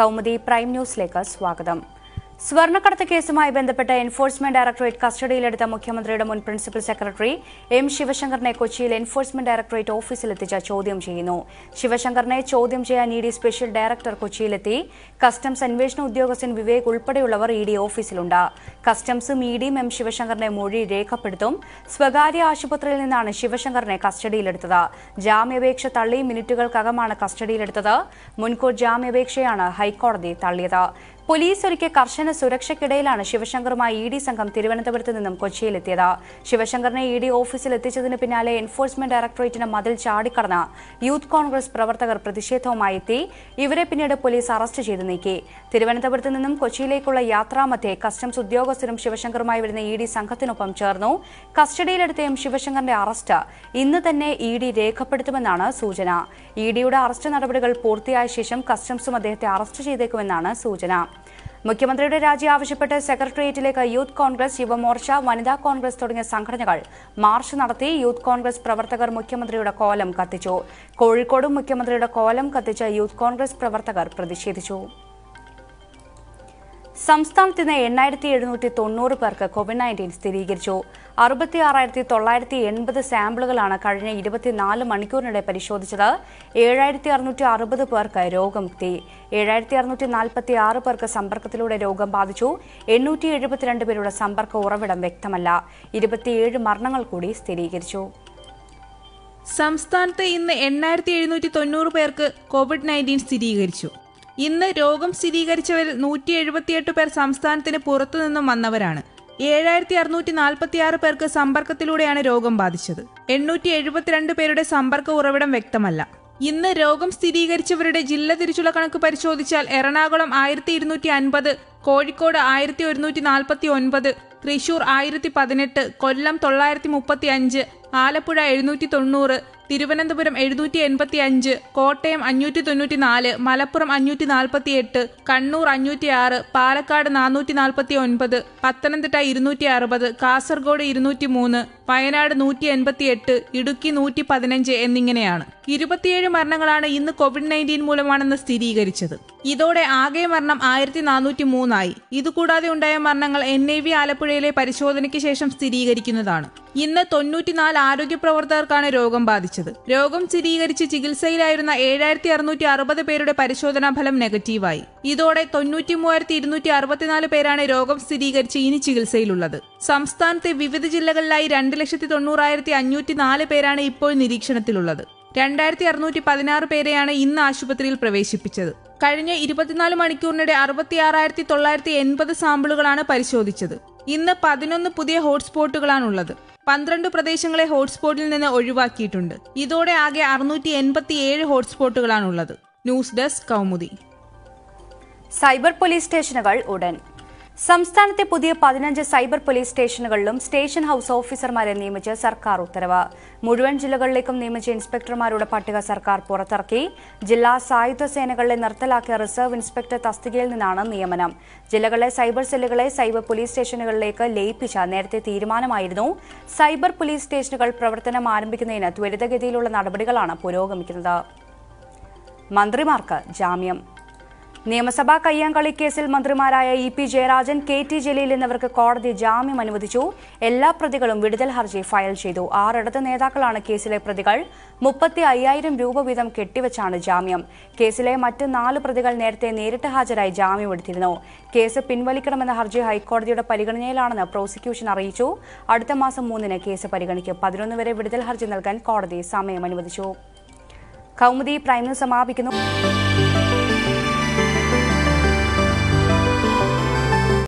Kaumudi prime ന്യൂസിലേക്ക് സ്വാഗതം സ്വർണ്ണക്കടത്ത് കേസുമായി ബന്ധപ്പെട്ട് എൻഫോഴ്സ്മെന്റ് ഡയറക്ടറേറ്റ് കസ്റ്റഡിയിലെടുത്ത മുഖ്യമന്ത്രിയുടെ മുൻ പ്രിൻസിപ്പൽ സെക്രട്ടറി എം ശിവശങ്കറിനെ കൊച്ചിയിൽ എൻഫോഴ്സ്മെന്റ് ഡയറക്ടറേറ്റ് ഓഫീസിലെത്തിച്ച് ചോദ്യം ചെയ്യുന്നു ശിവശങ്കറിനെ ചോദ്യം ചെയ്യാൻ ഇ ഡി സ്പെഷ്യൽ ഡയറക്ടർ കൊച്ചിയിലെത്തി കസ്റ്റംസ് അന്വേഷണ ഉദ്യോഗസ്ഥൻ വിവേക് ഉൾപ്പെടെയുള്ളവർ ഇ ഡി ഓഫീസിലുണ്ട് കസ്റ്റംസും ഇ ഡിയും എം ശിവശങ്കറിന്റെ മൊഴി രേഖപ്പെടുത്തും സ്വകാര്യ ആശുപത്രിയിൽ നിന്നാണ് ശിവശങ്കറിനെ കസ്റ്റഡിയിലെടുത്തത് ജാമ്യാപേക്ഷ തള്ളി മിനിറ്റുകൾക്കകമാണ് കസ്റ്റഡിയിലെടുത്തത് മുൻകൂർ ജാമ്യാപേക്ഷയാണ് ഹൈക്കോടതി തള്ളിയത് പോലീസ് ഒരുക്കിയ കർശന സുരക്ഷയ്ക്കിടയിലാണ് ശിവശങ്കറുമായി ഇ ഡി സംഘം തിരുവനന്തപുരത്ത് നിന്നും കൊച്ചിയിലെത്തിയത് ശിവശങ്കറിനെ ഇ ഡി ഓഫീസിൽ എത്തിച്ചതിന് പിന്നാലെ എൻഫോഴ്സ്മെന്റ് ഡയറക്ടറേറ്റിന് മതിൽ ചാടിക്കടന്ന് യൂത്ത് കോൺഗ്രസ് പ്രവർത്തകർ പ്രതിഷേധവുമായി എത്തി ഇവരെ പിന്നീട് പോലീസ് അറസ്റ്റ് ചെയ്ത് നീക്കി തിരുവനന്തപുരത്ത് നിന്നും കൊച്ചിയിലേക്കുള്ള യാത്രാമധ്യേ കസ്റ്റംസ് ഉദ്യോഗസ്ഥരും ശിവശങ്കറുമായി വരുന്ന ഇ ഡി സംഘത്തിനൊപ്പം ചേർന്നു കസ്റ്റഡിയിലെടുത്ത എം ശിവശങ്കറിന്റെ അറസ്റ്റ് ഇന്ന് തന്നെ ഇ ഡി രേഖപ്പെടുത്തുമെന്നാണ് സൂചന ഇ ഡിയുടെ അറസ്റ്റ് നടപടികൾ പൂർത്തിയായ ശേഷം കസ്റ്റംസും അദ്ദേഹത്തെ അറസ്റ്റ് ചെയ്തേക്കുമെന്നാണ് സൂചന മുഖ്യമന്ത്രിയുടെ രാജി ആവശ്യപ്പെട്ട് സെക്രട്ടേറിയറ്റിലേക്ക് യൂത്ത് കോൺഗ്രസ് യുവമോർച്ച വനിതാ കോൺഗ്രസ് തുടങ്ങിയ സംഘടനകൾ മാർച്ച് നടത്തി യൂത്ത് കോൺഗ്രസ് പ്രവർത്തകർ മുഖ്യമന്ത്രിയുടെ കോലം കത്തിച്ചു കോഴിക്കോടും മുഖ്യമന്ത്രിയുടെ കോലം കത്തിച്ച് യൂത്ത് കോൺഗ്രസ് പ്രവർത്തകർ പ്രതിഷേധിച്ചു സംസ്ഥാനത്ത് ഇന്ന് എണ്ണായിരത്തി എഴുന്നൂറ്റി തൊണ്ണൂറ് പേർക്ക് കോവിഡ് നയൻറ്റീൻ സ്ഥിരീകരിച്ചു അറുപത്തി ആറായിരത്തി തൊള്ളായിരത്തി എൺപത് സാമ്പിളുകളാണ് കഴിഞ്ഞ ഇരുപത്തിനാല് മണിക്കൂറിനിടെ പരിശോധിച്ചത് ഏഴായിരത്തി അറുന്നൂറ്റി അറുപത് പേർക്ക് രോഗമുക്തി ഏഴായിരത്തി അറുന്നൂറ്റി നാൽപ്പത്തി ആറ് പേർക്ക് സമ്പർക്കത്തിലൂടെ രോഗം ബാധിച്ചു എണ്ണൂറ്റി എഴുപത്തിരണ്ട് പേരുടെ സമ്പർക്ക ഉറവിടം വ്യക്തമല്ല ഇരുപത്തിയേഴ് മരണങ്ങൾ കൂടി സ്ഥിരീകരിച്ചു സംസ്ഥാനത്ത് ഇന്ന് എണ്ണായിരത്തി എഴുന്നൂറ്റി തൊണ്ണൂറ് പേർക്ക് കോവിഡ് നയൻറ്റീൻ സ്ഥിരീകരിച്ചു ഇന്ന് രോഗം സ്ഥിരീകരിച്ചവരിൽ നൂറ്റി എഴുപത്തിയെട്ട് പേർ സംസ്ഥാനത്തിന് പുറത്തുനിന്നും വന്നവരാണ് ഏഴായിരത്തി അറുന്നൂറ്റി നാൽപ്പത്തിയാറ് പേർക്ക് സമ്പർക്കത്തിലൂടെയാണ് രോഗം ബാധിച്ചത് എണ്ണൂറ്റി എഴുപത്തിരണ്ട് പേരുടെ സമ്പർക്ക ഉറവിടം വ്യക്തമല്ല ഇന്ന് രോഗം സ്ഥിരീകരിച്ചവരുടെ ജില്ല തിരിച്ചുള്ള കണക്ക് പരിശോധിച്ചാൽ എറണാകുളം ആയിരത്തി ഇരുന്നൂറ്റി അൻപത് കോഴിക്കോട് ആയിരത്തി ഒരുന്നൂറ്റി നാൽപ്പത്തി ഒൻപത് തൃശൂർ ആയിരത്തി പതിനെട്ട് കൊല്ലം തൊള്ളായിരത്തി മുപ്പത്തി അഞ്ച് ആലപ്പുഴ എഴുന്നൂറ്റി തൊണ്ണൂറ് തിരുവനന്തപുരം എഴുന്നൂറ്റി എൺപത്തി അഞ്ച് കോട്ടയം അഞ്ഞൂറ്റി തൊണ്ണൂറ്റി നാല് മലപ്പുറം അഞ്ഞൂറ്റി നാൽപ്പത്തി എട്ട് കണ്ണൂർ അഞ്ഞൂറ്റി ആറ് പാലക്കാട് നാനൂറ്റി നാൽപ്പത്തി ഒൻപത് പത്തനംതിട്ട ഇരുന്നൂറ്റി അറുപത് കാസർഗോഡ് ഇരുന്നൂറ്റി മൂന്ന് വയനാട് നൂറ്റി എൺപത്തി എട്ട് ഇടുക്കി നൂറ്റി പതിനഞ്ച് എന്നിങ്ങനെയാണ് ഇരുപത്തിയേഴ് മരണങ്ങളാണ് ഇന്ന് കോവിഡ് നയൻറ്റീൻ മൂലമാണെന്ന് സ്ഥിരീകരിച്ചത് ഇതോടെ ആകെ മരണം ആയിരത്തി നാനൂറ്റി മൂന്നായി ഇതുകൂടാതെ ഉണ്ടായ മരണങ്ങൾ എൻ ഐ വി ആലപ്പുഴയിലെ പരിശോധനയ്ക്ക് ശേഷം സ്ഥിരീകരിക്കുന്നതാണ് ഇന്ന് തൊണ്ണൂറ്റിനാല് ആരോഗ്യ പ്രവർത്തകർക്കാണ് രോഗം ബാധിച്ചത് രോഗം സ്ഥിരീകരിച്ച് ചികിത്സയിലായിരുന്ന ഏഴായിരത്തി അറുന്നൂറ്റി അറുപത് പേരുടെ പരിശോധനാ ഫലം നെഗറ്റീവായി ഇതോടെ തൊണ്ണൂറ്റി മൂവായിരത്തി ഇരുന്നൂറ്റി അറുപത്തിനാല് പേരാണ് രോഗം സ്ഥിരീകരിച്ച് ഇനി ചികിത്സയിലുള്ളത് സംസ്ഥാനത്തെ വിവിധ ജില്ലകളിലായി രണ്ട് ലക്ഷത്തി തൊണ്ണൂറായിരത്തി അഞ്ഞൂറ്റി നാല് പേരാണ് ഇപ്പോൾ നിരീക്ഷണത്തിലുള്ളത് രണ്ടായിരത്തി അറുന്നൂറ്റി പതിനാറ് പേരെയാണ് ഇന്ന് ആശുപത്രിയിൽ പ്രവേശിപ്പിച്ചത് കഴിഞ്ഞ ഇരുപത്തിനാല് മണിക്കൂറിനിടെ അറുപത്തിയാറായിരത്തി തൊള്ളായിരത്തി എൺപത് സാമ്പിളുകളാണ് പരിശോധിച്ചത് ഇന്ന് പതിനൊന്ന് പുതിയ ഹോട്ട്സ്പോട്ടുകളാണുള്ളത് പന്ത്രണ്ട് പ്രദേശങ്ങളെ ഹോട്ട്സ്പോട്ടിൽ നിന്ന് ഒഴിവാക്കിയിട്ടുണ്ട് ഇതോടെ ആകെ അറുന്നൂറ്റി എൺപത്തിയേഴ് ഹോട്ട്സ്പോട്ടുകളാണുള്ളത് news desk Kaumudi cyber police സ്റ്റേഷനുകൾ ഉടൻ സംസ്ഥാനത്തെ പുതിയ പതിനഞ്ച് സൈബർ പോലീസ് സ്റ്റേഷനുകളിലും സ്റ്റേഷൻ ഹൌസ് ഓഫീസർമാരെ നിയമിച്ച് സർക്കാർ ഉത്തരവ് മുഴുവൻ ജില്ലകളിലേക്കും നിയമിച്ച ഇൻസ്പെക്ടർമാരുടെ പട്ടിക സർക്കാർ പുറത്തിറക്കി ജില്ലാ സായുധ സേനകളിലെ നിർത്തലാക്കിയ റിസർവ് ഇൻസ്പെക്ടർ തസ്തികയിൽ നിന്നാണ് നിയമനം ജില്ലകളിലെ സൈബർ സെല്ലുകളെ സൈബർ പോലീസ് സ്റ്റേഷനുകളിലേക്ക് ലയിപ്പിച്ച നേരത്തെ തീരുമാനമായിരുന്നു സൈബർ പോലീസ് സ്റ്റേഷനുകൾ പ്രവർത്തനം ആരംഭിക്കുന്നതിന് ത്വരിതഗതിയിലുള്ള നടപടികളാണ് പുരോഗമിക്കുന്നത് മന്ത്രിമാർക്ക് ജാമ്യം നിയമസഭാ കയ്യാങ്കളി കേസിൽ മന്ത്രിമാരായ E P Jayarajan K T Jaleel എന്നിവർക്ക് കോടതി ജാമ്യം അനുവദിച്ചു എല്ലാ പ്രതികളും വിടുതൽ ഹർജി ഫയൽ ചെയ്തു ആറിടത് നേതാക്കളാണ് കേസിലെ പ്രതികൾ മുപ്പത്തി അയ്യായിരം രൂപ വീതം കെട്ടിവെച്ചാണ് ജാമ്യം കേസിലെ മറ്റ് നാല് പ്രതികൾ നേരത്തെ നേരിട്ട് ഹാജരായി ജാമ്യമെടുത്തിരുന്നു കേസ് പിൻവലിക്കണമെന്ന ഹർജി ഹൈക്കോടതിയുടെ പരിഗണനയിലാണെന്ന് പ്രോസിക്യൂഷൻ അറിയിച്ചു അടുത്ത മാസം മൂന്നിന് കേസ് പരിഗണിക്കും പതിനൊന്ന് വരെ വിടുതൽ ഹർജി നൽകാൻ കോടതി സമയം അനുവദിച്ചു കൗമുദി പ്രൈം ന്യൂസ് സമാപിക്കുന്നു